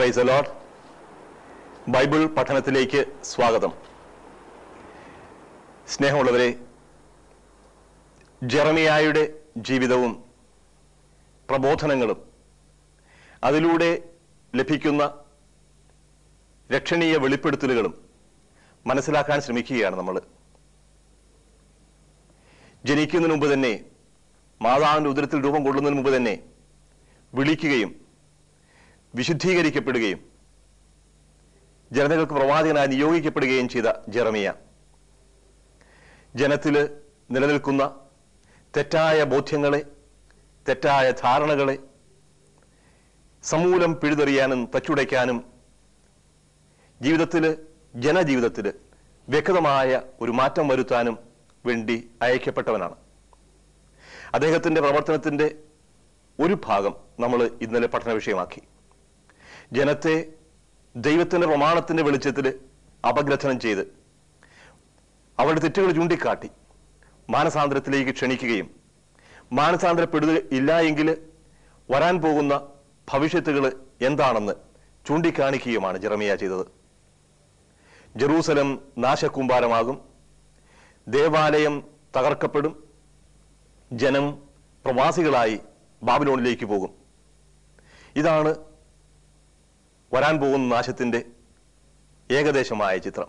price load Bible പഠനത്തിലേക്ക് സ്വാഗതം സ്നേഹമുള്ളവരെ ജെറമിയായുടെ ജീവിതവും പ്രബോധനങ്ങളും അതിലൂടെ ലഭിക്കുന്ന രക്ഷണീയ വെളിപ്പെടുത്തലുകളും മനസ്സിലാക്കാൻ ശ്രമിക്കുകയാണ് നമ്മൾ ജനിക്കുന്നതിന് മുമ്പ് തന്നെ മാതാവിന്റെ ഉദരത്തിൽ രൂപം കൊള്ളുന്നതിന് മുമ്പ് തന്നെ വിളിക്കുകയും വിശുദ്ധീകരിക്കപ്പെടുകയും ജനതകൾക്ക് പ്രവാചകനായി നിയോഗിക്കപ്പെടുകയും ചെയ്ത ജെറമിയ ജനത്തില് നിലനിൽക്കുന്ന തെറ്റായ ബോധ്യങ്ങളെ തെറ്റായ ധാരണകളെ സമൂലം പിഴുതെറിയാനും തച്ചുടയ്ക്കാനും ജീവിതത്തിൽ ജനജീവിതത്തിൽ വ്യക്തമായ ഒരു മാറ്റം വരുത്താനും വേണ്ടി അയക്കപ്പെട്ടവനാണ് അദ്ദേഹത്തിന്റെ പ്രവർത്തനത്തിന്റെ ഒരു ഭാഗം നമ്മൾ ഇന്നലെ പഠന വിഷയമാക്കി ജനത്തെ ദൈവത്തിന്റെ പ്രമാണത്തിന്റെ വെളിച്ചത്തിൽ അപഗ്രഥനം ചെയ്ത് അവരുടെ തെറ്റുകൾ ചൂണ്ടിക്കാട്ടി മാനസാന്തരത്തിലേക്ക് ക്ഷണിക്കുകയും മാനസാന്തരപ്പെടുക ഇല്ല എങ്കിൽ വരാൻ പോകുന്ന ഭവിഷ്യത്തുകൾ എന്താണെന്ന് ചൂണ്ടിക്കാണിക്കുകയുമാണ് ജെറമിയ ചെയ്തത് ജെറൂസലം നാശക്കൂമ്പാരമാകും ദേവാലയം തകർക്കപ്പെടും ജനം പ്രവാസികളായി ബാബിലോണിലേക്ക് പോകും ഇതാണ് വരാൻ പോകുന്ന നാശത്തിന്റെ ഏകദേശമായ ചിത്രം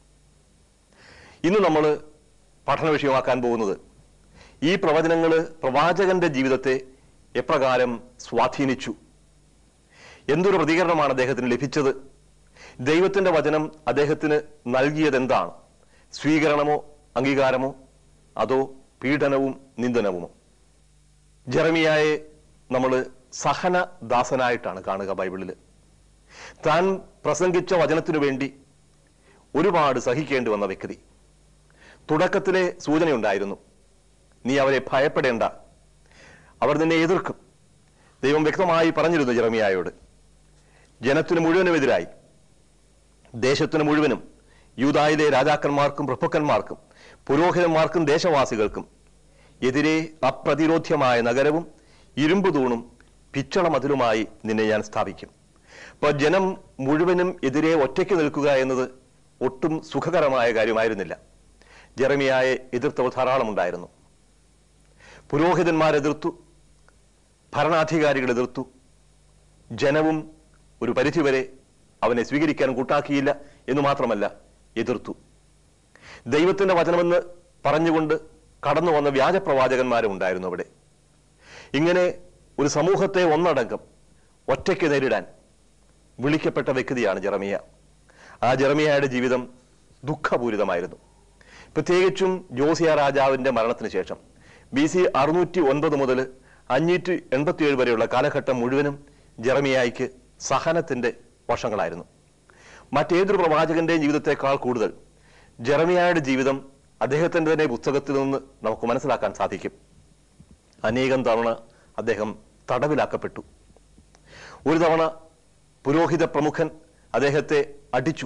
ഇന്ന് നമ്മൾ പഠന വിഷയമാക്കാൻ പോകുന്നത് ഈ പ്രവചനങ്ങൾ പ്രവാചകന്റെ ജീവിതത്തെ എപ്രകാരം സ്വാധീനിച്ചു എന്തൊരു പ്രതികരണമാണ് അദ്ദേഹത്തിന് ലഭിച്ചത് ദൈവത്തിന്റെ വചനം അദ്ദേഹത്തിന് നൽകിയത് എന്താണ് സ്വീകരണമോ അംഗീകാരമോ അതോ പീഡനവും നിന്ദനവുമോ ജെറമിയായെ നമ്മൾ സഹനദാസനായിട്ടാണ് കാണുക ബൈബിളിൽ താൻ പ്രസംഗിച്ച വചനത്തിനു വേണ്ടി ഒരുപാട് സഹിക്കേണ്ടി വന്ന വ്യക്തി തുടക്കത്തിലെ സൂചനയുണ്ടായിരുന്നു നീ അവരെ ഭയപ്പെടേണ്ട അവർ നിന്നെ എതിർക്കും ദൈവം വ്യക്തമായി പറഞ്ഞിരുന്നു ജെറമിയായോട് ജനത്തിന് മുഴുവനും എതിരായി ദേശത്തിന് മുഴുവനും യൂതായിലെ രാജാക്കന്മാർക്കും പ്രഭുക്കന്മാർക്കും പുരോഹിതന്മാർക്കും ദേശവാസികൾക്കും എതിരെ അപ്രതിരോധ്യമായ നഗരവും ഇരുമ്പ് തൂണും പിച്ചള മതിലുമായി നിന്നെ ഞാൻ സ്ഥാപിക്കും അപ്പൊ ജനം മുഴുവനും എതിരെ ഒറ്റയ്ക്ക് നിൽക്കുക എന്നത് ഒട്ടും സുഖകരമായ കാര്യമായിരുന്നില്ല ജെറമിയായെ എതിർത്തവർ ധാരാളമുണ്ടായിരുന്നു പുരോഹിതന്മാരെതിർത്തു ഭരണാധികാരികൾ എതിർത്തു ജനവും ഒരു പരിധിവരെ അവനെ സ്വീകരിക്കാൻ കൂട്ടാക്കിയില്ല എന്ന് മാത്രമല്ല എതിർത്തു ദൈവത്തിന്റെ വചനമെന്ന് പറഞ്ഞുകൊണ്ട് കടന്നു വന്ന വ്യാജപ്രവാചകന്മാരും ഉണ്ടായിരുന്നു അവിടെ ഇങ്ങനെ ഒരു സമൂഹത്തെ ഒന്നടങ്കം ഒറ്റയ്ക്ക് നേരിടാൻ വിളിക്കപ്പെട്ട വ്യക്തിയാണ് ജെറമിയ ആ ജെറമിയയുടെ ജീവിതം ദുഃഖപൂരിതമായിരുന്നു പ്രത്യേകിച്ചും ജോസിയ രാജാവിന്റെ മരണത്തിന് ശേഷം ബി സി അറുന്നൂറ്റി ഒൻപത് മുതൽ അഞ്ഞൂറ്റി എൺപത്തിയേഴ് വരെയുള്ള കാലഘട്ടം മുഴുവനും ജെറമിയായിക്ക് സഹനത്തിന്റെ വർഷങ്ങളായിരുന്നു മറ്റേതൊരു പ്രവാചകന്റെയും ജീവിതത്തെക്കാൾ കൂടുതൽ ജെറമിയായുടെ ജീവിതം അദ്ദേഹത്തിന്റെ തന്നെ പുസ്തകത്തിൽ നിന്ന് നമുക്ക് മനസ്സിലാക്കാൻ സാധിക്കും അനേകം തവണ അദ്ദേഹം തടവിലാക്കപ്പെട്ടു ഒരു തവണ പുരോഹിത പ്രമുഖൻ അദ്ദേഹത്തെ അടിച്ചു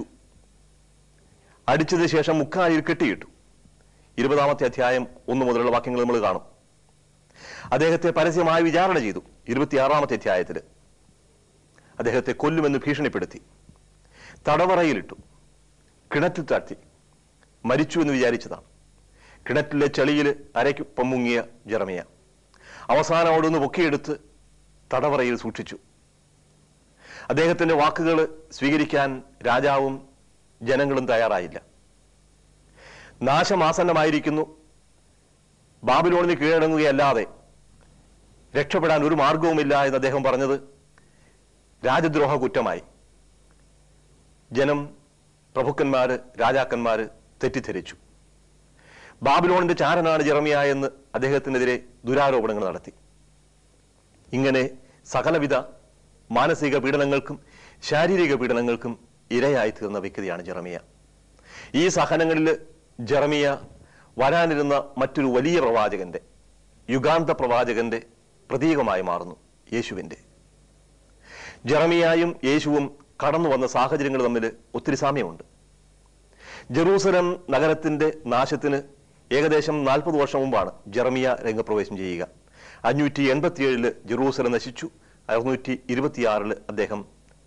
അടിച്ചതിന് ശേഷം മുക്കാലിൽ കെട്ടിയിട്ടു ഇരുപതാമത്തെ അധ്യായം ഒന്ന് മുതലുള്ള വാക്യങ്ങൾ നമ്മൾ കാണും അദ്ദേഹത്തെ പരസ്യമായി വിചാരണ ചെയ്തു ഇരുപത്തിയാറാമത്തെ അധ്യായത്തിൽ അദ്ദേഹത്തെ കൊല്ലുമെന്ന് ഭീഷണിപ്പെടുത്തി തടവറയിലിട്ടു കിണറ്റിൽ താഴ്ത്തി മരിച്ചു എന്ന് വിചാരിച്ചതാണ് കിണറ്റിലെ ചെളിയിൽ അരയ്ക്ക് പൊമ്മുങ്ങിയ ജെറമിയ അവസാനം അവിടെ നിന്ന് പൊക്കിയെടുത്ത് തടവറയിൽ സൂക്ഷിച്ചു അദ്ദേഹത്തിന്റെ വാക്കുകൾ സ്വീകരിക്കാൻ രാജാവും ജനങ്ങളും തയ്യാറായില്ല നാശമാസന്നമായിരിക്കുന്നു ബാബിലോണിന് കീഴടങ്ങുകയല്ലാതെ രക്ഷപ്പെടാൻ ഒരു മാർഗവുമില്ല എന്ന് അദ്ദേഹം പറഞ്ഞത് രാജദ്രോഹ കുറ്റമായി ജനം പ്രഭുക്കന്മാര് രാജാക്കന്മാര് തെറ്റിദ്ധരിച്ചു ബാബിലോണിന്റെ ചാരനാണ് ജെറമിയ എന്ന് അദ്ദേഹത്തിനെതിരെ ദുരാരോപണങ്ങൾ നടത്തി ഇങ്ങനെ സകലവിധ മാനസിക പീഡനങ്ങൾക്കും ശാരീരിക പീഡനങ്ങൾക്കും ഇരയായി തീർന്ന വ്യക്തിയാണ് ജെറമിയ ഈ സഹനങ്ങളിൽ ജെറമിയ വരാനിരുന്ന മറ്റൊരു വലിയ പ്രവാചകന്റെ യുഗാന്ത പ്രവാചകന്റെ പ്രതീകമായി മാറുന്നു യേശുവിന്റെ ജെറമിയായും യേശുവും കടന്നു വന്ന സാഹചര്യങ്ങൾ തമ്മിൽ ഒത്തിരി സാമ്യമുണ്ട് ജെറൂസലം നഗരത്തിന്റെ നാശത്തിന് ഏകദേശം നാൽപ്പത് വർഷം മുമ്പാണ് ജെറമിയ രംഗപ്രവേശം ചെയ്യുക അഞ്ഞൂറ്റി എൺപത്തിയേഴില് ജെറൂസലം നശിച്ചു അറുന്നൂറ്റി ഇരുപത്തിയാറില് അദ്ദേഹം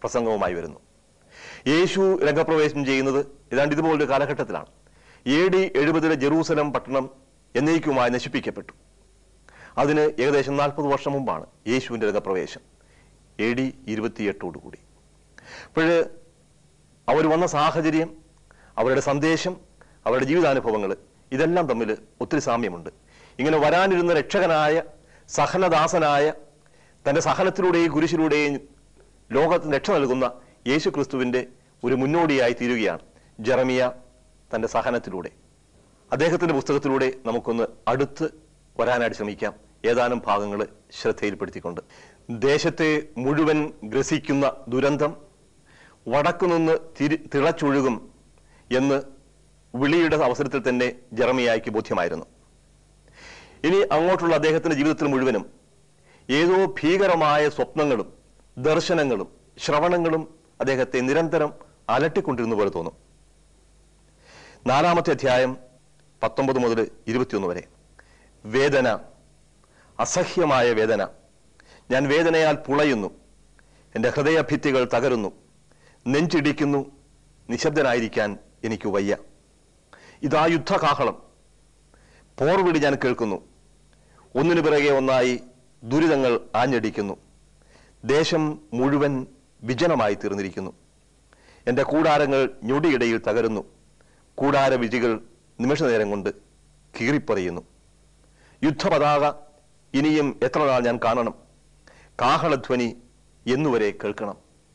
പ്രസംഗവുമായി വരുന്നു യേശു രംഗപ്രവേശനം ചെയ്യുന്നത് ഏതാണ്ട് ഇതുപോലൊരു കാലഘട്ടത്തിലാണ് എ ഡി എഴുപതിലെ ജെറൂസലം പട്ടണം എന്നേക്കുമായി നശിപ്പിക്കപ്പെട്ടു അതിന് ഏകദേശം നാൽപ്പത് വർഷം മുമ്പാണ് യേശുവിൻ്റെ രംഗപ്രവേശം എ ഡി ഇരുപത്തിയെട്ടോടുകൂടി അപ്പോഴ് അവർ വന്ന സാഹചര്യം അവരുടെ സന്ദേശം അവരുടെ ജീവിതാനുഭവങ്ങൾ ഇതെല്ലാം തമ്മിൽ ഒത്തിരി സാമ്യമുണ്ട് ഇങ്ങനെ വരാനിരുന്ന രക്ഷകനായ സഹനദാസനായ തന്റെ സഹനത്തിലൂടെയും കുരിശിലൂടെയും ലോകത്തിന് രക്ഷ നൽകുന്ന യേശു ക്രിസ്തുവിന്റെ ഒരു മുന്നോടിയായി തീരുകയാണ് ജെറമിയ തന്റെ സഹനത്തിലൂടെ അദ്ദേഹത്തിന്റെ പുസ്തകത്തിലൂടെ നമുക്കൊന്ന് അടുത്ത് വരാനായിട്ട് ശ്രമിക്കാം ഏതാനും ഭാഗങ്ങൾ ശ്രദ്ധയിൽപ്പെടുത്തിക്കൊണ്ട് ദേശത്തെ മുഴുവൻ ഗ്രസിക്കുന്ന ദുരന്തം വടക്കുനിന്ന് തിരി തിളച്ചൊഴുകും എന്ന് വിളിയുടെ അവസരത്തിൽ തന്നെ ജെറമിയായ്ക്ക് ബോധ്യമായിരുന്നു ഇനി അങ്ങോട്ടുള്ള അദ്ദേഹത്തിന്റെ ജീവിതത്തിൽ മുഴുവനും ഏതോ ഭീകരമായ സ്വപ്നങ്ങളും ദർശനങ്ങളും ശ്രവണങ്ങളും അദ്ദേഹത്തെ നിരന്തരം അലട്ടിക്കൊണ്ടിരുന്ന പോലെ തോന്നും നാലാമത്തെ അധ്യായം പത്തൊമ്പത് മുതൽ ഇരുപത്തിയൊന്ന് വരെ വേദന അസഹ്യമായ വേദന ഞാൻ വേദനയാൽ പുളയുന്നു എൻ്റെ ഹൃദയഭിത്തികൾ തകരുന്നു നെഞ്ചിടിക്കുന്നു നിശബ്ദനായിരിക്കാൻ എനിക്ക് വയ്യ ഇതാ യുദ്ധകാഹളം പോർവിളി ഞാൻ കേൾക്കുന്നു ഒന്നിനു പിറകെ ഒന്നായി ദുരിതങ്ങൾ ആഞ്ഞടിക്കുന്നു ദേശം മുഴുവൻ വിജനമായി തീർന്നിരിക്കുന്നു എൻ്റെ കൂടാരങ്ങൾ ഞൊടിയിടയിൽ തകരുന്നു കൂടാര വിജികൾ നിമിഷനേരം കൊണ്ട് കീറിപ്പറിയുന്നു യുദ്ധപതാക ഇനിയും എത്ര നാൾ ഞാൻ കാണണം കാഹളധ്വനി എന്നുവരെ കേൾക്കണം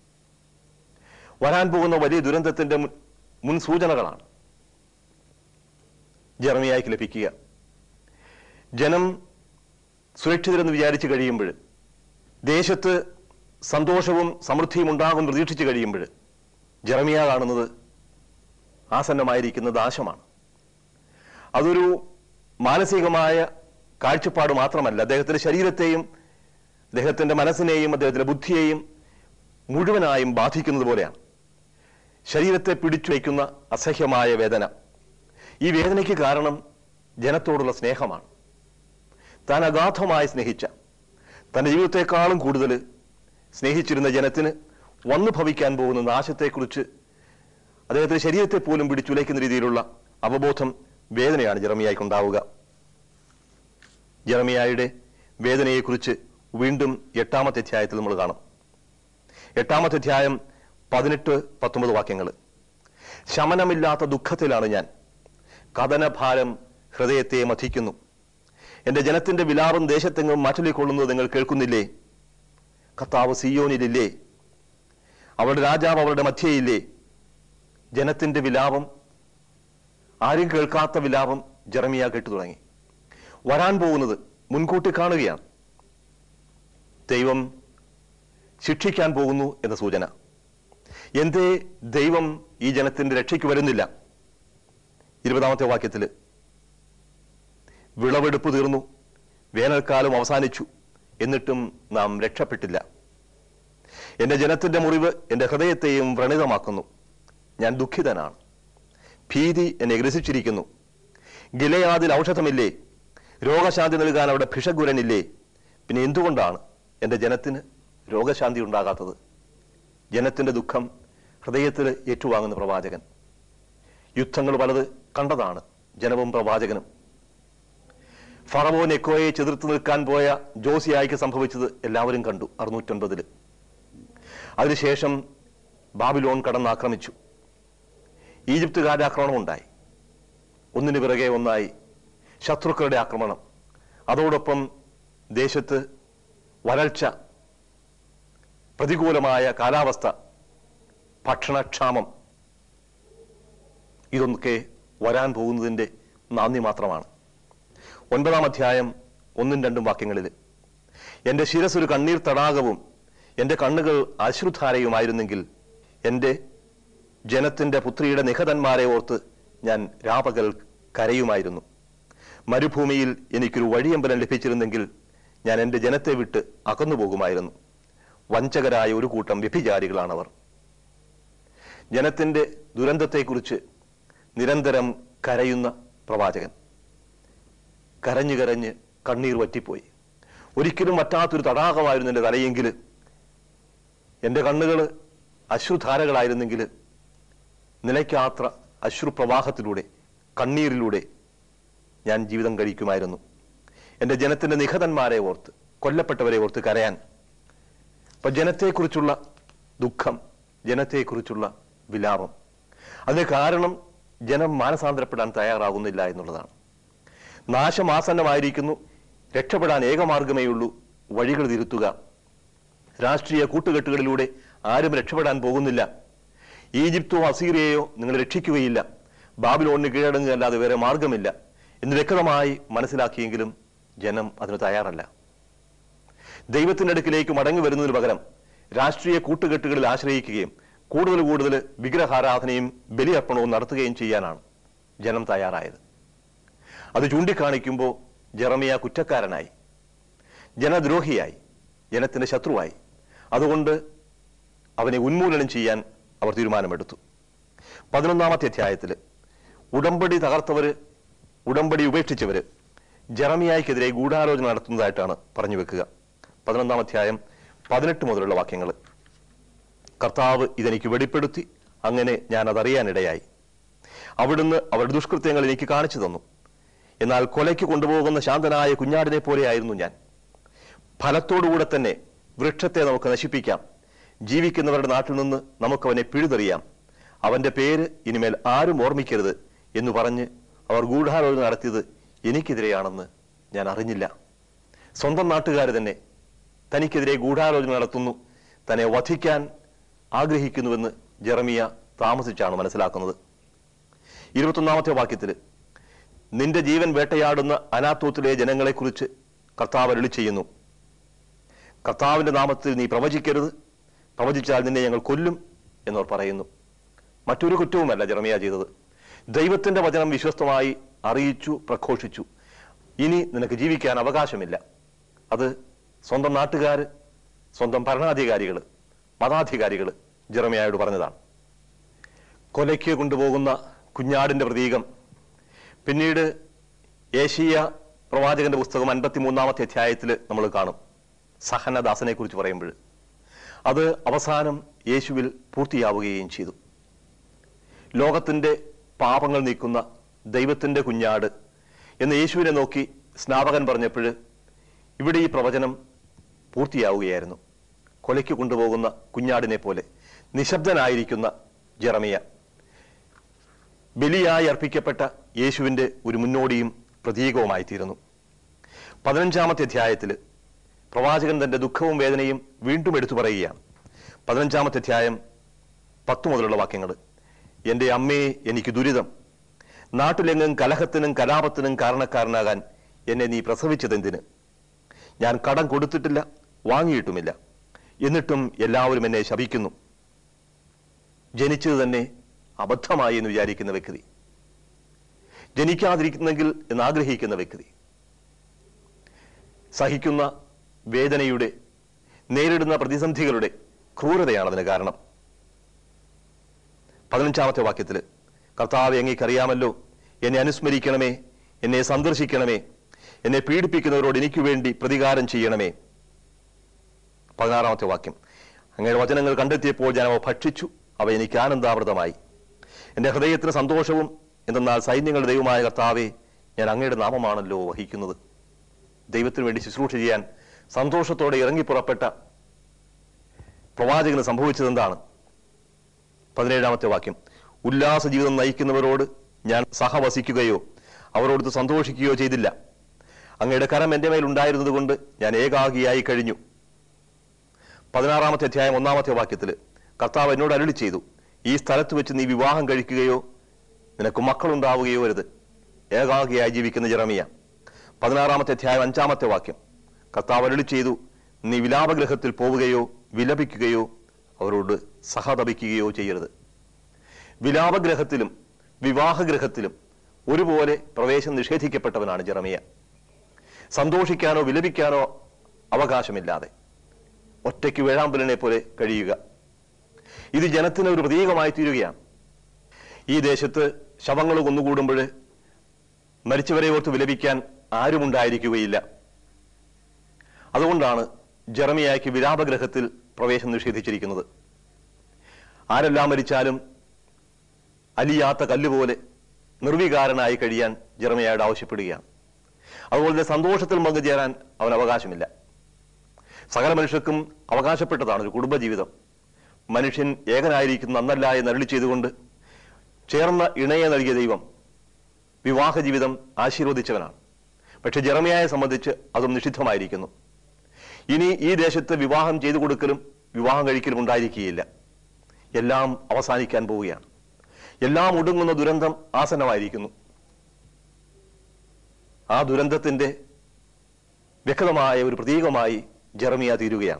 വരാൻ പോകുന്ന വലിയ ദുരന്തത്തിന്റെ മുൻ- മുൻ സൂചനകളാണ് ജർമിയായിക്ക് ലഭിക്കുക ജനം സുരക്ഷിതരെന്ന് വിചാരിച്ചു കഴിയുമ്പോൾ ദേശത്ത് സന്തോഷവും സമൃദ്ധിയും ഉണ്ടാകും പ്രതീക്ഷിച്ചു കഴിയുമ്പോൾ ജെറമിയ കാണുന്നത് ആസന്നമായിരിക്കുന്ന നാശമാണ് അതൊരു മാനസികമായ കാഴ്ചപ്പാട് മാത്രമല്ല അദ്ദേഹത്തിന്റെ ശരീരത്തെയും അദ്ദേഹത്തിന്റെ മനസ്സിനെയും അദ്ദേഹത്തിന്റെ ബുദ്ധിയെയും മുഴുവനായും ബാധിക്കുന്നത് പോലെയാണ് ശരീരത്തെ പിടിച്ചു വയ്ക്കുന്ന അസഹ്യമായ വേദന ഈ വേദനയ്ക്ക് കാരണം ജനത്തോടുള്ള സ്നേഹമാണ് താൻ അഗാധമായി സ്നേഹിച്ച തന്റെ ജീവിതത്തെക്കാളും കൂടുതൽ സ്നേഹിച്ചിരുന്ന ജനത്തിന് വന്നു ഭവിക്കാൻ പോകുന്ന നാശത്തെക്കുറിച്ച് അദ്ദേഹത്തിന്റെ ശരീരത്തെ പോലും പിടിച്ചുലയ്ക്കുന്ന രീതിയിലുള്ള അവബോധം വേദനയാണ് ജെറമിയായിക്കുണ്ടാവുക ജെറമിയായുടെ വേദനയെക്കുറിച്ച് വീണ്ടും എട്ടാമത്തെ അധ്യായത്തിൽ നമ്മൾ കാണും എട്ടാമത്തെ അധ്യായം പതിനെട്ട് പത്തൊമ്പത് വാക്യങ്ങൾ ശമനമില്ലാത്ത ദുഃഖത്തിലാണ് ഞാൻ കഥനഭാരം ഹൃദയത്തെ മഥിക്കുന്നു എന്റെ ജനത്തിന്റെ വിലാപം ദേശത്തെങ്ങും മാറ്റൊലിക്കൊള്ളുന്നത് നിങ്ങൾ കേൾക്കുന്നില്ലേ കർത്താവ് സിയോനിലില്ലേ അവരുടെ രാജാവ് അവരുടെ മധ്യയില്ലേ ജനത്തിന്റെ വിലാപം ആരും കേൾക്കാത്ത വിലാപം ജെറമിയ കേട്ടു തുടങ്ങി വരാൻ പോകുന്നത് മുൻകൂട്ടി കാണുകയാണ് ദൈവം ശിക്ഷിക്കാൻ പോകുന്നു എന്ന സൂചന എന്തേ ദൈവം ഈ ജനത്തിന്റെ രക്ഷയ്ക്ക് വരുന്നില്ല ഇരുപതാമത്തെ വാക്യത്തിൽ വിളവെടുപ്പ് തീർന്നു വേനൽക്കാലം അവസാനിച്ചു എന്നിട്ടും നാം രക്ഷപ്പെട്ടില്ല എന്റെ ജനത്തിന്റെ മുറിവ് എന്റെ ഹൃദയത്തെയും വ്രണിതമാക്കുന്നു ഞാൻ ദുഃഖിതനാണ് ഭീതി എന്നെ ഗ്രസിച്ചിരിക്കുന്നു ഗിലയാദിൽ ഔഷധമില്ലേ രോഗശാന്തി നൽകാൻ അവിടെ ഭിഷഗുരനില്ലേ പിന്നെ എന്തുകൊണ്ടാണ് എൻ്റെ ജനത്തിന് രോഗശാന്തി ഉണ്ടാകാത്തത് ജനത്തിന്റെ ദുഃഖം ഹൃദയത്തിൽ ഏറ്റുവാങ്ങുന്ന പ്രവാചകൻ യുദ്ധങ്ങൾ പലത് കണ്ടതാണ് ജനവും പ്രവാചകനും ഫറവോ നെക്കോയെ ചെതിർത്ത് നിൽക്കാൻ പോയ ജോസിയായിക്ക് സംഭവിച്ചത് എല്ലാവരും കണ്ടു അറുന്നൂറ്റൊൻപതില് അതിനുശേഷം ബാബിലോൺ കടന്നാക്രമിച്ചു ഈജിപ്തുകാരുടെ ആക്രമണം ഉണ്ടായി ഒന്നിനു പിറകെ ഒന്നായി ശത്രുക്കളുടെ ആക്രമണം അതോടൊപ്പം ദേശത്ത് വരൾച്ച പ്രതികൂലമായ കാലാവസ്ഥ ഭക്ഷണക്ഷാമം ഇതൊക്കെ വരാൻ പോകുന്നതിൻ്റെ നാന്ദി മാത്രമാണ് ഒൻപതാം അധ്യായം ഒന്നും രണ്ടും വാക്യങ്ങളിൽ എൻ്റെ ശിരസ് ഒരു കണ്ണീർ തടാകവും എൻ്റെ കണ്ണുകൾ അശ്രുധാരയുമായിരുന്നെങ്കിൽ എൻ്റെ ജനത്തിൻ്റെ പുത്രിയുടെ നിഹതന്മാരെ ഓർത്ത് ഞാൻ രാപകൽ കരയുമായിരുന്നു മരുഭൂമിയിൽ എനിക്കൊരു വഴിയമ്പലം ലഭിച്ചിരുന്നെങ്കിൽ ഞാൻ എൻ്റെ ജനത്തെ വിട്ട് അകന്നു പോകുമായിരുന്നു വഞ്ചകരായ ഒരു കൂട്ടം വ്യഭിചാരികളാണവർ ജനത്തിന്റെ ദുരന്തത്തെക്കുറിച്ച് നിരന്തരം കരയുന്ന പ്രവാചകൻ കരഞ്ഞു കരഞ്ഞ് കണ്ണീർ വറ്റിപ്പോയി ഒരിക്കലും വറ്റാത്തൊരു തടാകമായിരുന്നു എൻ്റെ തലയെങ്കിൽ എൻ്റെ കണ്ണുകൾ അശ്രുധാരകളായിരുന്നെങ്കിൽ നിലയ്ക്കാത്ര അശ്രുപ്രവാഹത്തിലൂടെ കണ്ണീരിലൂടെ ഞാൻ ജീവിതം കഴിക്കുമായിരുന്നു എൻ്റെ ജനത്തിൻ്റെ നിഹതന്മാരെ ഓർത്ത് കൊല്ലപ്പെട്ടവരെ ഓർത്ത് കരയാൻ അപ്പൊ ജനത്തെക്കുറിച്ചുള്ള ദുഃഖം ജനത്തെക്കുറിച്ചുള്ള വിലാപം അതിന് കാരണം ജനം മാനസാന്തരപ്പെടാൻ തയ്യാറാകുന്നില്ല എന്നുള്ളതാണ് നാശമാസന്നമായിരിക്കുന്നു രക്ഷപ്പെടാൻ ഏകമാർഗമേയുള്ളൂ വഴികൾ തിരുത്തുക രാഷ്ട്രീയ കൂട്ടുകെട്ടുകളിലൂടെ ആരും രക്ഷപ്പെടാൻ പോകുന്നില്ല ഈജിപ്തോ അസീറിയയോ നിങ്ങൾ രക്ഷിക്കുകയില്ല ബാബിലോണിന് കീഴടങ്ങുകയല്ലാതെ വേറെ മാർഗമില്ല എന്ന് വ്യക്തമായി മനസ്സിലാക്കിയെങ്കിലും ജനം അതിന് തയ്യാറല്ല ദൈവത്തിന്റെ അടുക്കിലേക്ക് മടങ്ങി വരുന്നതിന് പകരം രാഷ്ട്രീയ കൂട്ടുകെട്ടുകളിൽ ആശ്രയിക്കുകയും കൂടുതൽ കൂടുതൽ വിഗ്രഹാരാധനയും ബലിയർപ്പണവും നടത്തുകയും ചെയ്യാനാണ് ജനം തയ്യാറായത് അത് ചൂണ്ടിക്കാണിക്കുമ്പോൾ ജെറമിയ കുറ്റക്കാരനായി ജനദ്രോഹിയായി ജനത്തിന്റെ ശത്രുവായി അതുകൊണ്ട് അവനെ ഉന്മൂലനം ചെയ്യാൻ അവർ തീരുമാനമെടുത്തു പതിനൊന്നാമത്തെ അധ്യായത്തിൽ ഉടമ്പടി തകർത്തവര് ഉടമ്പടി ഉപേക്ഷിച്ചവര് ജെറമിയായ്ക്കെതിരെ ഗൂഢാലോചന നടത്തുന്നതായിട്ടാണ് പറഞ്ഞു വെക്കുക പതിനൊന്നാം അധ്യായം പതിനെട്ട് മുതലുള്ള വാക്യങ്ങൾ കർത്താവ് ഇതെനിക്ക് വെളിപ്പെടുത്തി അങ്ങനെ ഞാൻ അതറിയാനിടയായി അവിടുന്ന് അവരുടെ ദുഷ്കൃത്യങ്ങൾ എനിക്ക് കാണിച്ചു തന്നു എന്നാൽ കൊലയ്ക്ക് കൊണ്ടുപോകുന്ന ശാന്തനായ കുഞ്ഞാടിനെ പോലെയായിരുന്നു ഞാൻ ഫലത്തോടുകൂടെ തന്നെ വൃക്ഷത്തെ നമുക്ക് നശിപ്പിക്കാം ജീവിക്കുന്നവരുടെ നാട്ടിൽ നിന്ന് നമുക്കവനെ പിഴുതെറിയാം അവന്റെ പേര് ഇനിമേൽ ആരും ഓർമ്മിക്കരുത് എന്ന് പറഞ്ഞ് അവർ ഗൂഢാലോചന നടത്തിയത് എനിക്കെതിരെയാണെന്ന് ഞാൻ അറിഞ്ഞില്ല സ്വന്തം നാട്ടുകാർ തന്നെ തനിക്കെതിരെ ഗൂഢാലോചന നടത്തുന്നു തന്നെ വധിക്കാൻ ആഗ്രഹിക്കുന്നുവെന്ന് ജെറമിയ താമസിച്ചാണ് മനസ്സിലാക്കുന്നത് ഇരുപത്തൊന്നാമത്തെ വാക്യത്തിൽ നിന്റെ ജീവൻ വേട്ടയാടുന്ന അനാത്തോത്തിലെ ജനങ്ങളെക്കുറിച്ച് കർത്താവ് അരുളി ചെയ്യുന്നു കർത്താവിന്റെ നാമത്തിൽ നീ പ്രവചിക്കരുത് പ്രവചിച്ചാൽ നിന്നെ ഞങ്ങൾ കൊല്ലും എന്നവർ പറയുന്നു മറ്റൊരു കുറ്റവുമല്ല ജെറമിയ ചെയ്തത് ദൈവത്തിന്റെ വചനം വിശ്വസ്തമായി അറിയിച്ചു പ്രഘോഷിച്ചു ഇനി നിനക്ക് ജീവിക്കാൻ അവകാശമില്ല അത് സ്വന്തം നാട്ടുകാർ സ്വന്തം ഭരണാധികാരികൾ മതാധികാരികൾ ജെറമിയായോട് പറഞ്ഞതാണ് കൊലയ്ക്ക് കൊണ്ടുപോകുന്ന കുഞ്ഞാടിന്റെ പ്രതീകം പിന്നീട് ഏഷ്യ പ്രവാചകന്റെ പുസ്തകം അൻപത്തി മൂന്നാമത്തെ അധ്യായത്തിൽ നമ്മൾ കാണും സഹനദാസനെ കുറിച്ച് പറയുമ്പോൾ അത് അവസാനം യേശുവിൽ പൂർത്തിയാവുകയും ചെയ്തു ലോകത്തിന്റെ പാപങ്ങൾ നീക്കുന്ന ദൈവത്തിന്റെ കുഞ്ഞാട് എന്ന് യേശുവിനെ നോക്കി സ്നാപകൻ പറഞ്ഞപ്പോൾ ഇവിടെ ഈ പ്രവചനം പൂർത്തിയാവുകയായിരുന്നു കൊലയ്ക്ക് കൊണ്ടുപോകുന്ന കുഞ്ഞാടിനെ പോലെ നിശബ്ദനായിരിക്കുന്ന ജെറമിയ ബലിയായി അർപ്പിക്കപ്പെട്ട യേശുവിന്റെ ഒരു മുന്നോടിയും പ്രതീകവുമായി തീരുന്നു പതിനഞ്ചാമത്തെ അധ്യായത്തിൽ പ്രവാചകൻ തന്റെ ദുഃഖവും വേദനയും വീണ്ടും എടുത്തു പറയുകയാണ് പതിനഞ്ചാമത്തെ അധ്യായം പത്തു മുതലുള്ള വാക്യങ്ങൾ എൻ്റെ അമ്മയെ എനിക്ക് ദുരിതം നാട്ടിലെങ്ങും കലഹത്തിനും കലാപത്തിനും കാരണക്കാരനാകാൻ എന്നെ നീ പ്രസവിച്ചതെന്തിന് ഞാൻ കടം കൊടുത്തിട്ടില്ല വാങ്ങിയിട്ടുമില്ല എന്നിട്ടും എല്ലാവരും എന്നെ ശപിക്കുന്നു ജനിച്ചത് തന്നെ അബദ്ധമായി എന്ന് വിചാരിക്കുന്ന വ്യക്തി ജനിക്കാതിരിക്കുന്നെങ്കിൽ എന്ന് ആഗ്രഹിക്കുന്ന വ്യക്തി സഹിക്കുന്ന വേദനയുടെ നേരിടുന്ന പ്രതിസന്ധികളുടെ ക്രൂരതയാണ് അതിന് കാരണം പതിനഞ്ചാമത്തെ വാക്യത്തിൽ കർത്താവ് അങ്ങേക്കറിയാമല്ലോ എന്നെ അനുസ്മരിക്കണമേ എന്നെ സന്ദർശിക്കണമേ എന്നെ പീഡിപ്പിക്കുന്നവരോട് എനിക്ക് വേണ്ടി പ്രതികാരം ചെയ്യണമേ പതിനാറാമത്തെ വാക്യം അങ്ങയുടെ വചനങ്ങൾ കണ്ടെത്തിയപ്പോൾ ഞാൻ അവ ഭക്ഷിച്ചു അവ എനിക്ക് ആനന്ദാവൃതമായി എന്റെ ഹൃദയത്തിന് സന്തോഷവും എന്തെന്നാൽ സൈന്യങ്ങളുടെ ദൈവമായ കർത്താവെ ഞാൻ അങ്ങയുടെ നാമമാണല്ലോ വഹിക്കുന്നത് ദൈവത്തിന് വേണ്ടി ശുശ്രൂഷ ചെയ്യാൻ സന്തോഷത്തോടെ ഇറങ്ങിപ്പുറപ്പെട്ട പ്രവാചകന് സംഭവിച്ചത് എന്താണ് പതിനേഴാമത്തെ വാക്യം ഉല്ലാസ ജീവിതം നയിക്കുന്നവരോട് ഞാൻ സഹവസിക്കുകയോ അവരോട് സന്തോഷിക്കുകയോ ചെയ്തില്ല അങ്ങയുടെ കരം എന്റെ മേൽ ഉണ്ടായിരുന്നത് കൊണ്ട് ഞാൻ ഏകാഗിയായി കഴിഞ്ഞു പതിനാറാമത്തെ അധ്യായം ഒന്നാമത്തെ വാക്യത്തിൽ കർത്താവ് എന്നോട് അരുളി ചെയ്തു ഈ സ്ഥലത്ത് വെച്ച് നീ വിവാഹം കഴിക്കുകയോ നിനക്ക് മക്കളുണ്ടാവുകയോ വരുത് ഏകാഗിയായി ജീവിക്കുന്ന ജെറമിയ പതിനാറാമത്തെ അധ്യായം അഞ്ചാമത്തെ വാക്യം കർത്താവ് അരുളി ചെയ്തു നീ വിലാപഗ്രഹത്തിൽ പോവുകയോ വിലപിക്കുകയോ അവരോട് സഹതപിക്കുകയോ ചെയ്യരുത് വിലാപഗ്രഹത്തിലും വിവാഹഗ്രഹത്തിലും ഒരുപോലെ പ്രവേശം നിഷേധിക്കപ്പെട്ടവനാണ് ജെറമിയ സന്തോഷിക്കാനോ വിലപിക്കാനോ അവകാശമില്ലാതെ ഒറ്റയ്ക്ക് വേഴാമ്പലിനെ പോലെ കഴിയുക ഇത് ജനത്തിന് ഒരു പ്രതീകമായി തീരുകയാണ് ഈ ദേശത്ത് ശവങ്ങൾ കൊന്നുകൂടുമ്പോൾ മരിച്ചവരെ ഓർത്ത് വിലപിക്കാൻ ആരുമുണ്ടായിരിക്കുകയില്ല അതുകൊണ്ടാണ് ജെറമിയായ്ക്ക് വിലാപഗ്രഹത്തിൽ പ്രവേശം നിഷേധിച്ചിരിക്കുന്നത് ആരെല്ലാം മരിച്ചാലും അലിയാത്ത കല്ലുപോലെ നിർവികാരനായി കഴിയാൻ ജെറമിയായോട് ആവശ്യപ്പെടുകയാണ് അതുപോലെ തന്നെ സന്തോഷത്തിൽ പങ്കുചേരാൻ അവൻ അവകാശമില്ല സകല മനുഷ്യർക്കും അവകാശപ്പെട്ടതാണ് ഒരു കുടുംബജീവിതം മനുഷ്യൻ ഏകനായിരിക്കുന്ന നന്നല്ല എന്ന് അരുളി ചെയ്തുകൊണ്ട് ചേർന്ന ഇണയെ നൽകിയ ദൈവം വിവാഹ ജീവിതം ആശീർവദിച്ചവനാണ് പക്ഷെ ജെറമിയായെ സംബന്ധിച്ച് അതും നിഷിദ്ധമായിരിക്കുന്നു ഇനി ഈ ദേശത്ത് വിവാഹം ചെയ്തു കൊടുക്കലും വിവാഹം കഴിക്കലും ഉണ്ടായിരിക്കുകയില്ല എല്ലാം അവസാനിക്കാൻ പോവുകയാണ് എല്ലാം ഒടുങ്ങുന്ന ദുരന്തം ആസന്നമായിരിക്കുന്നു ആ ദുരന്തത്തിന്റെ വ്യക്തമായ ഒരു പ്രതീകമായി ജെറമിയ തീരുകയാണ്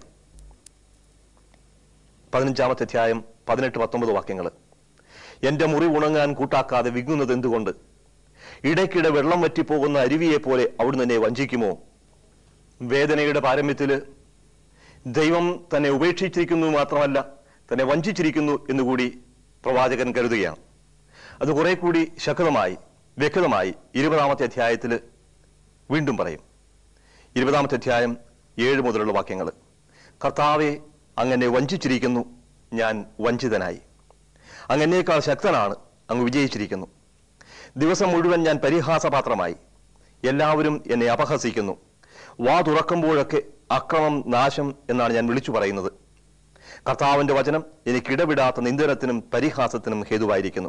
പതിനഞ്ചാമത്തെ അധ്യായം പതിനെട്ട് പത്തൊമ്പത് വാക്യങ്ങൾ എന്റെ മുറി ഉണങ്ങാൻ കൂട്ടാക്കാതെ വിങ്ങുന്നത് എന്തുകൊണ്ട് ഇടയ്ക്കിടെ വെള്ളം വറ്റിപ്പോകുന്ന അരുവിയെ പോലെ അവിടുന്ന് എന്നെ വഞ്ചിക്കുമോ വേദനയുടെ പാരമ്യത്തില് ദൈവം തന്നെ ഉപേക്ഷിച്ചിരിക്കുന്നു മാത്രമല്ല തന്നെ വഞ്ചിച്ചിരിക്കുന്നു എന്നുകൂടി പ്രവാചകൻ കരുതുകയാണ് അത് കുറെ കൂടി ശക്തമായി വ്യക്തമായി ഇരുപതാമത്തെ അധ്യായത്തിൽ വീണ്ടും പറയും ഇരുപതാമത്തെ അധ്യായം ഏഴ് മുതലുള്ള വാക്യങ്ങൾ കർത്താവെ അങ്ങനെ വഞ്ചിച്ചിരിക്കുന്നു ഞാൻ വഞ്ചിതനായി അങ്ങനേക്കാൾ ശക്തനാണ് അങ്ങ് വിജയിച്ചിരിക്കുന്നു ദിവസം മുഴുവൻ ഞാൻ പരിഹാസപാത്രമായി എല്ലാവരും എന്നെ അപഹസിക്കുന്നു വാ തുറക്കുമ്പോഴൊക്കെ അക്രമം നാശം എന്നാണ് ഞാൻ വിളിച്ചു പറയുന്നത് കർത്താവിന്റെ വചനം എനിക്ക് ഇടവിടാത്ത നിന്ദനത്തിനും പരിഹാസത്തിനും ഹേതുവായിരിക്കുന്നു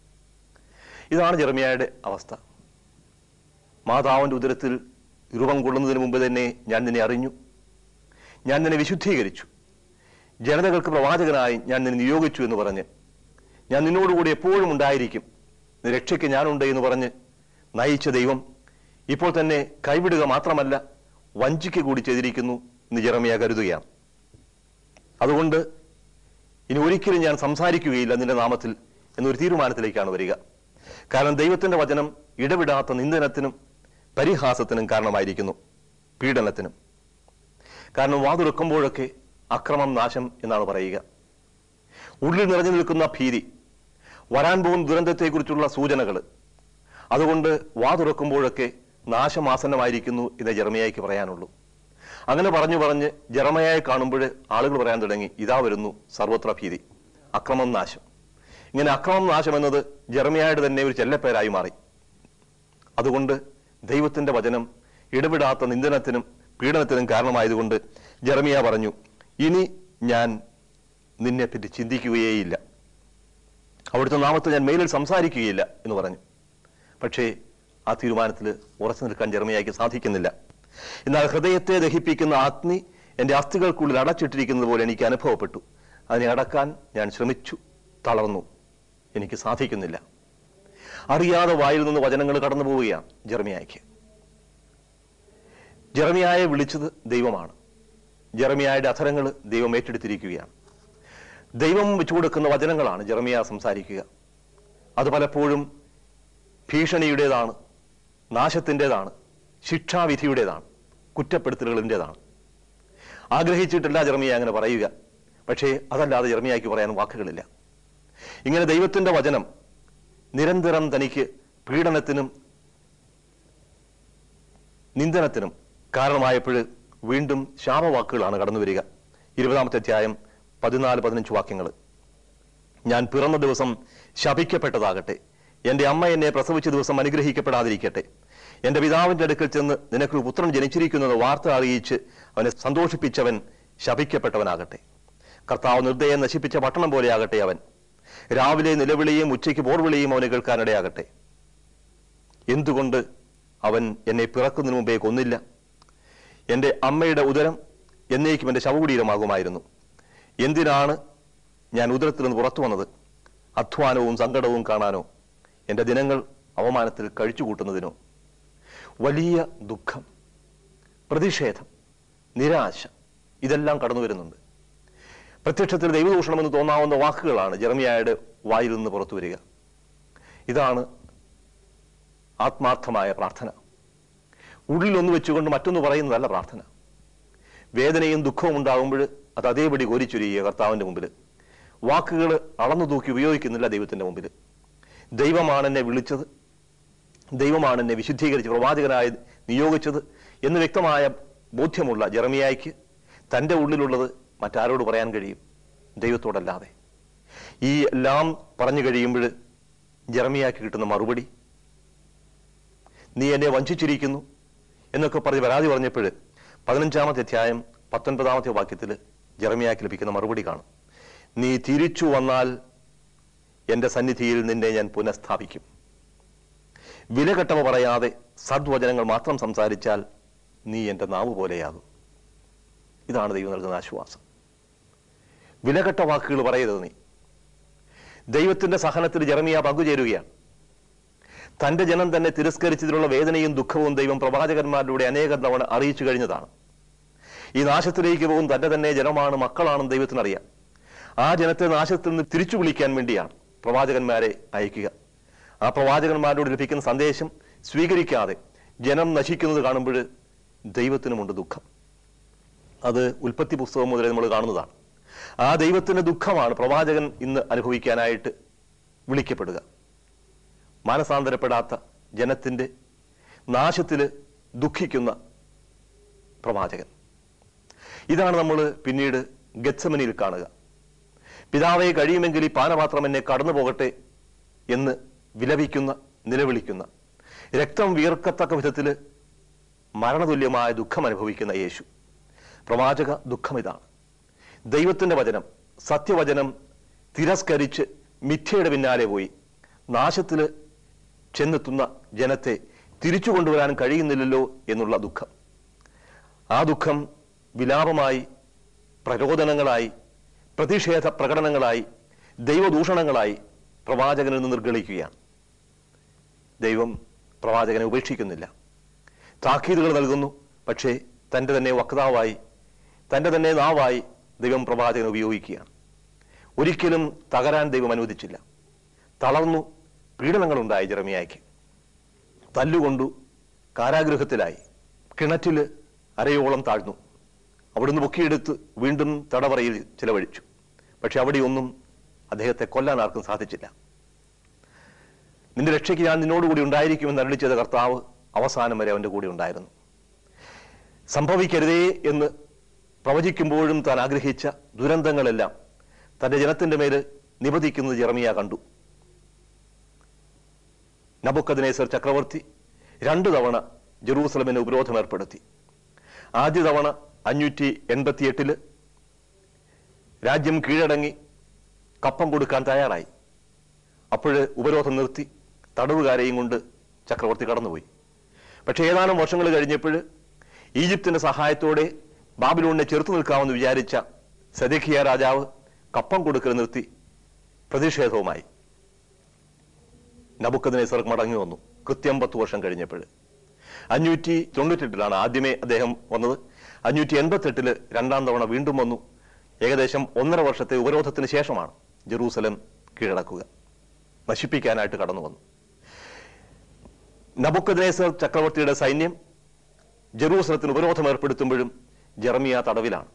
ഇതാണ് ജെറമിയായുടെ അവസ്ഥ മാതാവിന്റെ ഉദരത്തിൽ രൂപം കൊള്ളുന്നതിന് മുമ്പ് തന്നെ ഞാൻ നിന്നെ അറിഞ്ഞു ഞാൻ നിന്നെ വിശുദ്ധീകരിച്ചു ജനതകൾക്ക് പ്രവാചകനായി ഞാൻ നിന്നെ നിയോഗിച്ചു എന്ന് പറഞ്ഞ് ഞാൻ നിന്നോടുകൂടി എപ്പോഴും ഉണ്ടായിരിക്കും നീ രക്ഷയ്ക്ക് ഞാനുണ്ട് എന്ന് പറഞ്ഞ് നയിച്ച ദൈവം ഇപ്പോൾ തന്നെ കൈവിടുക മാത്രമല്ല വഞ്ചിക്ക് കൂടി ചെയ്തിരിക്കുന്നു എന്ന് ജെറമിയ കരുതുകയാണ് അതുകൊണ്ട് ഇനി ഒരിക്കലും ഞാൻ സംസാരിക്കുകയില്ല നിന്റെ നാമത്തിൽ എന്നൊരു തീരുമാനത്തിലേക്കാണ് വരിക കാരണം ദൈവത്തിന്റെ വചനം ഇടവിടാത്ത നിന്ദനത്തിനും പരിഹാസത്തിനും കാരണമായിരിക്കുന്നു പീഡനത്തിനും കാരണം വാതുറക്കുമ്പോഴൊക്കെ അക്രമം നാശം എന്നാണ് പറയുക ഉള്ളിൽ നിറഞ്ഞു നിൽക്കുന്ന ഭീതി വരാൻ പോകുന്ന ദുരന്തത്തെക്കുറിച്ചുള്ള സൂചനകൾ അതുകൊണ്ട് വാതുറക്കുമ്പോഴൊക്കെ നാശമാസന്നമായിരിക്കുന്നു എന്ന് ജെറമയായിക്ക് പറയാനുള്ളൂ അങ്ങനെ പറഞ്ഞു പറഞ്ഞ് ജെറമയായി കാണുമ്പോൾ ആളുകൾ പറയാൻ തുടങ്ങി ഇതാ വരുന്നു സർവത്ര ഭീതി അക്രമം നാശം ഇങ്ങനെ അക്രമം നാശം എന്നത് ജെറമയായുടെ തന്നെ ഒരു ചെല്ലപ്പേരായി മാറി അതുകൊണ്ട് ദൈവത്തിന്റെ വചനം ഇടപെടാത്ത നിന്ദനത്തിനും പീഡനത്തിനും കാരണമായതുകൊണ്ട് ജെറമിയ പറഞ്ഞു ഇനി ഞാൻ നിന്നെപ്പറ്റി ചിന്തിക്കുകയേയില്ല അവിടുത്തെ നാമത്തിൽ ഞാൻ മെയിലിൽ സംസാരിക്കുകയില്ല എന്ന് പറഞ്ഞു പക്ഷേ ആ തീരുമാനത്തിൽ ഉറച്ചു നിൽക്കാൻ ജെറമിയായ്ക്ക് സാധിക്കുന്നില്ല എന്നാൽ ഹൃദയത്തെ ദഹിപ്പിക്കുന്ന അഗ്നി എന്റെ അസ്ഥികൾക്കുള്ളിൽ അടച്ചിട്ടിരിക്കുന്നത് പോലെ എനിക്ക് അനുഭവപ്പെട്ടു അതിനെ അടക്കാൻ ഞാൻ ശ്രമിച്ചു തളർന്നു എനിക്ക് സാധിക്കുന്നില്ല അറിയാതെ വായിൽ നിന്ന് വചനങ്ങൾ കടന്നു പോവുകയാണ് ജെറമിയായ്ക്ക് ജെറമിയായെ വിളിച്ചത് ദൈവമാണ് ജെറമിയായുടെ അധരങ്ങൾ ദൈവം ഏറ്റെടുത്തിരിക്കുകയാണ് ദൈവം വെച്ചു കൊടുക്കുന്ന വചനങ്ങളാണ് ജെറമിയ സംസാരിക്കുക അത് പലപ്പോഴും ഭീഷണിയുടേതാണ് നാശത്തിൻ്റെതാണ് ശിക്ഷാവിധിയുടേതാണ് കുറ്റപ്പെടുത്തലുകളിൻ്റെതാണ് ആഗ്രഹിച്ചിട്ടില്ല ജെറമിയ അങ്ങനെ പറയുക പക്ഷേ അതല്ലാതെ ജെറമിയായ്ക്ക് പറയാൻ വാക്കുകളില്ല ഇങ്ങനെ ദൈവത്തിന്റെ വചനം നിരന്തരം തനിക്ക് പീഡനത്തിനും നിന്ദനത്തിനും കാരണമായപ്പോൾ വീണ്ടും ശാപവാക്കുകളാണ് കടന്നു വരിക ഇരുപതാമത്തെ അധ്യായം പതിനാല് പതിനഞ്ച് വാക്യങ്ങൾ ഞാൻ പിറന്ന ദിവസം ശപിക്കപ്പെട്ടതാകട്ടെ എന്റെ അമ്മ എന്നെ പ്രസവിച്ച ദിവസം അനുഗ്രഹിക്കപ്പെടാതിരിക്കട്ടെ എന്റെ പിതാവിന്റെ അടുക്കൽ ചെന്ന് നിനക്കൊരു പുത്രൻ ജനിച്ചിരിക്കുന്നത് വാർത്ത അറിയിച്ച് അവനെ സന്തോഷിപ്പിച്ചവൻ ശപിക്കപ്പെട്ടവനാകട്ടെ കർത്താവ് നിർദ്ദയം നശിപ്പിച്ച പട്ടണം പോലെയാകട്ടെ അവൻ രാവിലെ നിലവിളിയും ഉച്ചയ്ക്ക് പോർവിളിയും അവന് കേൾക്കാനിടയാകട്ടെ എന്തുകൊണ്ട് അവൻ എന്നെ പിറക്കുന്നതിന് മുമ്പേ കൊന്നില്ല എന്റെ അമ്മയുടെ ഉദരം എന്നേക്കും എന്റെ ശവകുടീരമാകുമായിരുന്നു എന്തിനാണ് ഞാൻ ഉദരത്തിൽ നിന്ന് പുറത്തു വന്നത് അധ്വാനവും സങ്കടവും കാണാനോ എന്റെ ദിനങ്ങൾ അവമാനത്തിൽ കഴിച്ചുകൂട്ടുന്നതിനോ വലിയ ദുഃഖം പ്രതിഷേധം നിരാശ ഇതെല്ലാം കടന്നു വരുന്നുണ്ട് പ്രത്യക്ഷത്തിൽ ദൈവദൂഷണമെന്ന് തോന്നാവുന്ന വാക്കുകളാണ് ജെറമിയായുടെ വായിൽ നിന്ന് പുറത്തു വരിക ഇതാണ് ആത്മാർത്ഥമായ പ്രാർത്ഥന ഉള്ളിൽ ഒന്ന് വെച്ചുകൊണ്ട് മറ്റൊന്ന് പറയുന്നതല്ല പ്രാർത്ഥന വേദനയും ദുഃഖവും ഉണ്ടാകുമ്പോൾ അത് അതേപടി കോരിച്ചൊരിയുക കർത്താവിന്റെ മുമ്പിൽ വാക്കുകൾ അളന്നു തൂക്കി ഉപയോഗിക്കുന്നില്ല ദൈവത്തിന്റെ മുമ്പിൽ ദൈവമാണ് എന്നെ വിളിച്ചത് ദൈവമാണ് എന്നെ വിശുദ്ധീകരിച്ച് പ്രവാചകനായി നിയോഗിച്ചത് എന്ന് വ്യക്തമായ ബോധ്യമുള്ള ജെറമിയായ്ക്ക് തൻ്റെ ഉള്ളിലുള്ളത് മറ്റാരോട് പറയാൻ കഴിയും ദൈവത്തോടല്ലാതെ ഈ എല്ലാം പറഞ്ഞു കഴിയുമ്പോൾ ജെറമിയാക്ക് കിട്ടുന്ന മറുപടി നീ എന്നെ വഞ്ചിച്ചിരിക്കുന്നു എന്നൊക്കെ പറഞ്ഞ് പരാതി പറഞ്ഞപ്പോൾ പതിനഞ്ചാമത്തെ അധ്യായം പത്തൊൻപതാമത്തെ വാക്യത്തിൽ ജെറമിയാക്ക് ലഭിക്കുന്ന മറുപടി കാണും നീ തിരിച്ചു വന്നാൽ എന്റെ സന്നിധിയിൽ നിന്നെ ഞാൻ പുനഃസ്ഥാപിക്കും വിലകെട്ടവ പറയാതെ സദ്വചനങ്ങൾ മാത്രം സംസാരിച്ചാൽ നീ എന്റെ നാവ് പോലെയാകും ഇതാണ് ദൈവം നൽകുന്ന ആശ്വാസം വിലകെട്ട വാക്കുകൾ പറയരുത് നീ ദൈവത്തിന്റെ സഹനത്തിൽ ജെറമിയ പങ്കുചേരുകയാണ് തന്റെ ജനം തന്നെ തിരസ്കരിച്ചതിലുള്ള വേദനയും ദുഃഖവും ദൈവം പ്രവാചകന്മാരിലൂടെ അനേകം തവണ അറിയിച്ചു കഴിഞ്ഞതാണ് ഈ നാശത്തിലേക്ക് പോകും തന്റെ തന്നെ ജനമാണ് മക്കളാണെന്ന് ദൈവത്തിനറിയാം ആ ജനത്തെ നാശത്തിൽ നിന്ന് തിരിച്ചു വിളിക്കാൻ വേണ്ടിയാണ് പ്രവാചകന്മാരെ അയക്കുക ആ പ്രവാചകന്മാരോട് ലഭിക്കുന്ന സന്ദേശം സ്വീകരിക്കാതെ ജനം നശിക്കുന്നത് കാണുമ്പോൾ ദൈവത്തിനുമുണ്ട് ദുഃഖം അത് ഉൽപ്പത്തി പുസ്തകം മുതലേ നമ്മൾ കാണുന്നതാണ് ആ ദൈവത്തിന്റെ ദുഃഖമാണ് പ്രവാചകൻ ഇന്ന് അനുഭവിക്കാനായിട്ട് വിളിക്കപ്പെടുക മാനസാന്തരപ്പെടാത്ത ജനത്തിന്റെ നാശത്തിൽ ദുഃഖിക്കുന്ന പ്രവാചകൻ ഇതാണ് നമ്മൾ പിന്നീട് ഗത്സമനിയിൽ കാണുക പിതാവെ കഴിയുമെങ്കിൽ ഈ പാനപാത്രം എന്നെ കടന്നു പോകട്ടെ എന്ന് വിലപിക്കുന്ന നിലവിളിക്കുന്ന രക്തം വിയർക്കത്തക്ക വിധത്തിൽ മരണതുല്യമായ ദുഃഖം അനുഭവിക്കുന്ന യേശു പ്രവാചക ദുഃഖം ഇതാണ് ദൈവത്തിന്റെ വചനം സത്യവചനം തിരസ്കരിച്ച് മിഥ്യയുടെ പിന്നാലെ പോയി നാശത്തിൽ ചെന്നെത്തുന്ന ജനത്തെ തിരിച്ചു കൊണ്ടുവരാൻ കഴിയുന്നില്ലല്ലോ എന്നുള്ള ദുഃഖം ആ ദുഃഖം വിലാപമായി പ്രരോദനങ്ങളായി പ്രതിഷേധ പ്രകടനങ്ങളായി ദൈവദൂഷണങ്ങളായി പ്രവാചകനിൽ നിന്ന് നിർഗളിക്കുകയാണ് ദൈവം പ്രവാചകനെ ഉപേക്ഷിക്കുന്നില്ല താക്കീതുകൾ നൽകുന്നു പക്ഷേ തൻ്റെ തന്നെ വക്താവായി തൻ്റെ തന്നെ നാവായി ദൈവം പ്രവാചകനെ ഉപയോഗിക്കുകയാണ് ഒരിക്കലും തകരാൻ ദൈവം അനുവദിച്ചില്ല തളർന്നു പീഡനങ്ങളുണ്ടായി ജെറമിയായ്ക്ക് തല്ലുകൊണ്ടു കാരാഗൃഹത്തിലായി കിണറ്റിൽ അരയോളം താഴ്ന്നു അവിടുന്ന് പൊക്കിയെടുത്ത് വീണ്ടും തടവറയിൽ ചിലവഴിച്ചു പക്ഷെ അവിടെയൊന്നും അദ്ദേഹത്തെ കൊല്ലാൻ ആർക്കും സാധിച്ചില്ല നിന്റെ രക്ഷയ്ക്ക് ഞാൻ നിന്നോടുകൂടി ഉണ്ടായിരിക്കുമെന്ന് അരളി ചെയ്ത കർത്താവ് അവസാനം വരെ അവന്റെ കൂടെ ഉണ്ടായിരുന്നു സംഭവിക്കരുതേ എന്ന് പ്രവചിക്കുമ്പോഴും താൻ ആഗ്രഹിച്ച ദുരന്തങ്ങളെല്ലാം തന്റെ ജനത്തിന്റെ മേൽ നിപതിക്കുന്നത് ജെറമിയ കണ്ടു നബുക്കദിനേസർ ചക്രവർത്തി രണ്ടു തവണ ജെറൂസലമിന് ഉപരോധം ഏർപ്പെടുത്തി ആദ്യ തവണ അഞ്ഞൂറ്റി എൺപത്തിയെട്ടില് രാജ്യം കീഴടങ്ങി കപ്പം കൊടുക്കാൻ തയ്യാറായി അപ്പോഴ് ഉപരോധം നിർത്തി തടവുകാരെയും കൊണ്ട് ചക്രവർത്തി കടന്നുപോയി പക്ഷെ ഏതാനും വർഷങ്ങൾ കഴിഞ്ഞപ്പോൾ ഈജിപ്തിന്റെ സഹായത്തോടെ ബാബിലോണിനെ ചെറുത്തു നിൽക്കാമെന്ന് വിചാരിച്ച സദേഖിയ രാജാവ് കപ്പം കൊടുക്കൽ നിർത്തി പ്രതിഷേധവുമായി നബുക്കദിനേസർ മടങ്ങി വന്നു കൃത്യം പത്ത് വർഷം കഴിഞ്ഞപ്പോൾ അഞ്ഞൂറ്റി തൊണ്ണൂറ്റെട്ടിലാണ് ആദ്യമേ അദ്ദേഹം വന്നത് അഞ്ഞൂറ്റി എൺപത്തെട്ടില് രണ്ടാം തവണ വീണ്ടും വന്നു ഏകദേശം ഒന്നര വർഷത്തെ ഉപരോധത്തിന് ശേഷമാണ് ജെറൂസലം കീഴടക്കുക നശിപ്പിക്കാനായിട്ട് കടന്നു വന്നു നബുക്കദ്നേസർ ചക്രവർത്തിയുടെ സൈന്യം ജെറൂസലത്തിന് ഉപരോധം ഏർപ്പെടുത്തുമ്പോഴും ജെറമിയ തടവിലാണ്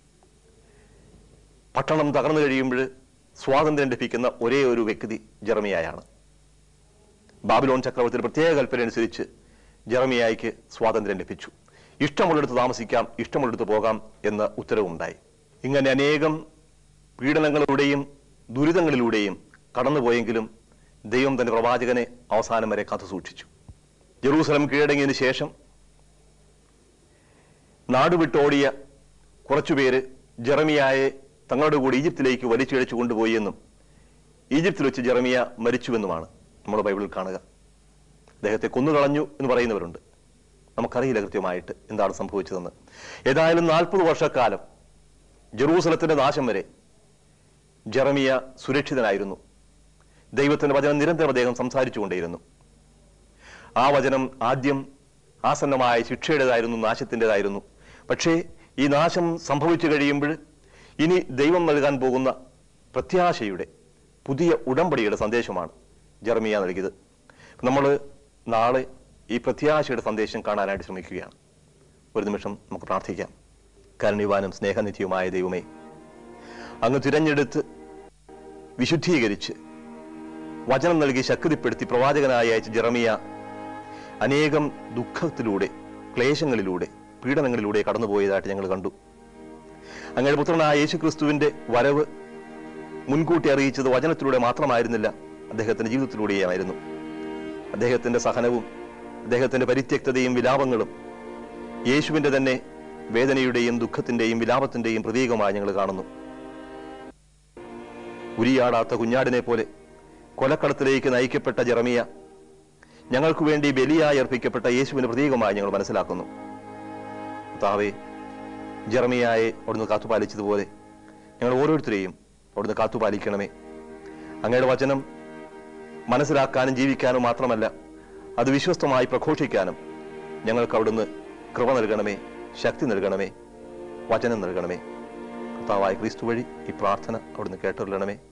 പട്ടണം തകർന്നു കഴിയുമ്പോൾ സ്വാതന്ത്ര്യം ലഭിക്കുന്ന ഒരേ ഒരു വ്യക്തി ജെറമിയായാണ് ബാബിലോൺ ചക്രവർത്തിയുടെ പ്രത്യേക കൽപ്പന അനുസരിച്ച് ജെറമിയായിക്ക് സ്വാതന്ത്ര്യം ലഭിച്ചു ഇഷ്ടമുള്ളിടത്ത് താമസിക്കാം ഇഷ്ടമുള്ളിടത്ത് പോകാം എന്ന ഉത്തരവുണ്ടായി ഇങ്ങനെ അനേകം പീഡനങ്ങളിലൂടെയും ദുരിതങ്ങളിലൂടെയും കടന്നുപോയെങ്കിലും ദൈവം തന്റെ പ്രവാചകനെ അവസാനം വരെ കാത്തു സൂക്ഷിച്ചു ജെറൂസലം കീഴടങ്ങിയതിനു ശേഷം നാടുവിട്ടോടിയ കുറച്ചുപേര് ജെറമിയായെ തങ്ങളുടെ കൂടി ഈജിപ്തിലേക്ക് വലിച്ചിഴച്ചു കൊണ്ടുപോയി എന്നും ഈജിപ്തിൽ വെച്ച് ജെറമിയ മരിച്ചുവെന്നുമാണ് നമ്മൾ ബൈബിളിൽ കാണുക അദ്ദേഹത്തെ കൊന്നുകളഞ്ഞു എന്ന് പറയുന്നവരുണ്ട് നമുക്കറിയില്ല കൃത്യമായിട്ട് എന്താണ് സംഭവിച്ചതെന്ന് ഏതായാലും നാൽപ്പത് വർഷക്കാലം ജെറൂസലത്തിന്റെ നാശം വരെ ജെറമിയ സുരക്ഷിതനായിരുന്നു ദൈവത്തിന്റെ വചനം നിരന്തരം അദ്ദേഹം സംസാരിച്ചുകൊണ്ടേയിരുന്നു ആ വചനം ആദ്യം ആസന്നമായ ശിക്ഷയുടേതായിരുന്നു നാശത്തിൻ്റെതായിരുന്നു പക്ഷേ ഈ നാശം സംഭവിച്ചു കഴിയുമ്പോൾ ഇനി ദൈവം നൽകാൻ പോകുന്ന പ്രത്യാശയുടെ പുതിയ ഉടമ്പടിയുടെ സന്ദേശമാണ് ജെറമിയ നൽകിയത് നമ്മൾ നാളെ ഈ പ്രത്യാശയുടെ സന്ദേശം കാണാനായിട്ട് ശ്രമിക്കുകയാണ് ഒരു നിമിഷം നമുക്ക് പ്രാർത്ഥിക്കാം കരുണിവാനും സ്നേഹനിധിയുമായ ദൈവമേ അങ്ങ് തിരഞ്ഞെടുത്ത് വിശുദ്ധീകരിച്ച് വചനം നൽകി ശക്തിപ്പെടുത്തി പ്രവാചകനായി അയച്ച ജെറമിയ അനേകം ദുഃഖത്തിലൂടെ ക്ലേശങ്ങളിലൂടെ പീഡനങ്ങളിലൂടെ കടന്നുപോയതായിട്ട് ഞങ്ങൾ കണ്ടു അങ്ങയുടെ പുത്രനായ യേശു ക്രിസ്തുവിന്റെ വരവ് മുൻകൂട്ടി അറിയിച്ചത് വചനത്തിലൂടെ മാത്രമായിരുന്നില്ല അദ്ദേഹത്തിന്റെ ജീവിതത്തിലൂടെയായിരുന്നു അദ്ദേഹത്തിന്റെ സഹനവും അദ്ദേഹത്തിന്റെ പരിത്യക്തതയും വിലാപങ്ങളും യേശുവിന്റെ തന്നെ വേദനയുടെയും ദുഃഖത്തിന്റെയും വിലാപത്തിന്റെയും പ്രതീകമായി ഞങ്ങൾ കാണുന്നു ഉരിയാടാത്ത കുഞ്ഞാടിനെ പോലെ കൊലക്കടത്തിലേക്ക് നയിക്കപ്പെട്ട ജെറമിയ ഞങ്ങൾക്ക് വേണ്ടി ബലിയായി അർപ്പിക്കപ്പെട്ട യേശുവിന്റെ പ്രതീകമായി ഞങ്ങൾ മനസ്സിലാക്കുന്നു കർത്താവേ ജെറമിയായെ അവിടുന്ന് കാത്തുപാലിച്ചതുപോലെ ഞങ്ങൾ ഓരോരുത്തരെയും അവിടുന്ന് കാത്തുപാലിക്കണമേ അങ്ങയുടെ വചനം മനസ്സിലാക്കാനും ജീവിക്കാനും മാത്രമല്ല അത് വിശ്വസ്തമായി പ്രഘോഷിക്കാനും ഞങ്ങൾക്ക് അവിടുന്ന് കൃപ നൽകണമേ ശക്തി നൽകണമേ വചനം നൽകണമേ കർത്താവായ ക്രിസ്തു വഴി ഈ പ്രാർത്ഥന അവിടുന്ന് കേട്ടുകൊള്ളണമേ